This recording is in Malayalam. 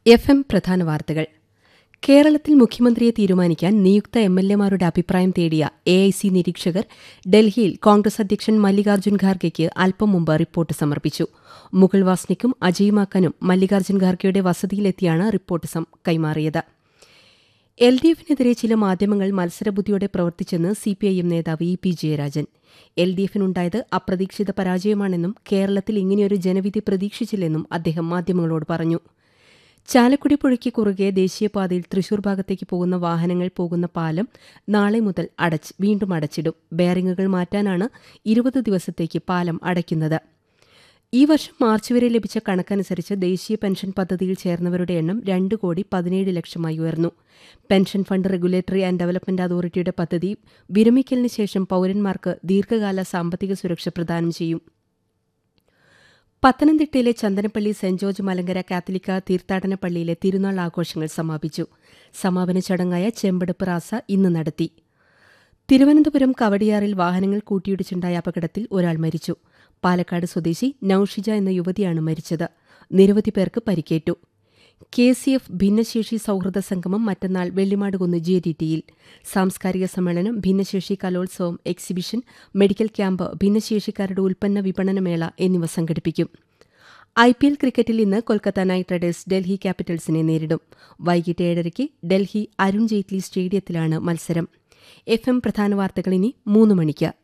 എഫ് എം പ്രധാന വാർത്തകൾ കേരളത്തിൽ മുഖ്യമന്ത്രിയെ തീരുമാനിക്കാൻ നിയുക്ത എം എൽ എമാരുടെ അഭിപ്രായം തേടിയ എ ഐ സി നിരീക്ഷകർ ഡൽഹിയിൽ കോൺഗ്രസ് അധ്യക്ഷൻ മല്ലികാർജ്ജുൻ ഖാർഗെയ്ക്ക് അല്പം മുമ്പ് റിപ്പോർട്ട് സമർപ്പിച്ചു മുകുൾ വാസ്നിക്കും അജയ് മാക്കനും മല്ലികാർജ്ജുൻ ഖാർഗെയുടെ വസതിയിലെത്തിയാണ് റിപ്പോർട്ട് സം- കൈമാറിയത് എൽ ഡി എഫിനെതിരെ ചില മാധ്യമങ്ങൾ മത്സരബുദ്ധിയോടെ പ്രവർത്തിച്ചെന്ന് സിപിഐഎം നേതാവ് E P Jayarajan L D എഫിനുണ്ടായത് അപ്രതീക്ഷിത പരാജയമാണെന്നും കേരളത്തിൽ ഇങ്ങനെയൊരു ജനവിധി പ്രതീക്ഷിച്ചില്ലെന്നും അദ്ദേഹം മാധ്യമങ്ങളോട് പറഞ്ഞു ചാലക്കുടി പുഴയ്ക്ക് കുറുകെ ദേശീയപാതയിൽ തൃശൂർ ഭാഗത്തേക്ക് പോകുന്ന വാഹനങ്ങൾ പോകുന്ന പാലം നാളെ മുതൽ അടച്ച് വീണ്ടും അടച്ചിടും ബെയറിങ്ങുകൾ മാറ്റാനാണ് ഇരുപത് ദിവസത്തേക്ക് പാലം അടയ്ക്കുന്നത് ഈ വർഷം മാർച്ച് വരെ ലഭിച്ച കണക്കനുസരിച്ച് ദേശീയ പെൻഷൻ പദ്ധതിയിൽ ചേർന്നവരുടെ എണ്ണം രണ്ട് കോടി പതിനേഴ് ലക്ഷമായി ഉയർന്നു pension fund regulatory and development അതോറിറ്റിയുടെ പദ്ധതി വിരമിക്കലിന് ശേഷം പൌരന്മാർക്ക് ദീർഘകാല സാമ്പത്തിക സുരക്ഷ പ്രദാനം ചെയ്യും പത്തനംതിട്ടയിലെ ചന്ദനപ്പള്ളി സെന്റ് ജോർജ് മലങ്കര കാത്തലിക്ക തീർത്ഥാടന പള്ളിയിലെ തിരുനാൾ ആഘോഷങ്ങൾ സമാപിച്ചു സമാപന ചടങ്ങായ ചെമ്പെടുപ്പ് റാസ ഇന്ന് നടത്തി തിരുവനന്തപുരം കവടിയാറിൽ വാഹനങ്ങൾ കൂട്ടിയിടിച്ചുണ്ടായ അപകടത്തിൽ ഒരാൾ മരിച്ചു പാലക്കാട് സ്വദേശി നൌഷിജ എന്ന യുവതിയാണ് മരിച്ചത് നിരവധി പേർക്ക് പരിക്കേറ്റു കെ സി എഫ് ഭിന്നശേഷി സൌഹൃദ സംഗമം മറ്റന്നാൾ വെള്ളിമാടുകുന്ന് ജെ ഡി ടിയിൽ സാംസ്കാരിക സമ്മേളനം ഭിന്നശേഷി കലോത്സവം എക്സിബിഷൻ മെഡിക്കൽ ക്യാമ്പ് ഭിന്നശേഷിക്കാരുടെ ഉൽപ്പന്ന വിപണനമേള എന്നിവ സംഘടിപ്പിക്കും ഐ പി എൽ ക്രിക്കറ്റിൽ ഇന്ന് കൊൽക്കത്ത നൈറ്റ് റൈഡേഴ്സ് ഡൽഹി ക്യാപിറ്റൽസിനെ നേരിടും വൈകിട്ട് ഏഴരയ്ക്ക് ഡൽഹി അരുൺ ജെയ്റ്റ്ലി സ്റ്റേഡിയത്തിലാണ് മത്സരം എഫ് എം പ്രധാന വാർത്തകൾ ഇനി മൂന്ന് മണിക്ക്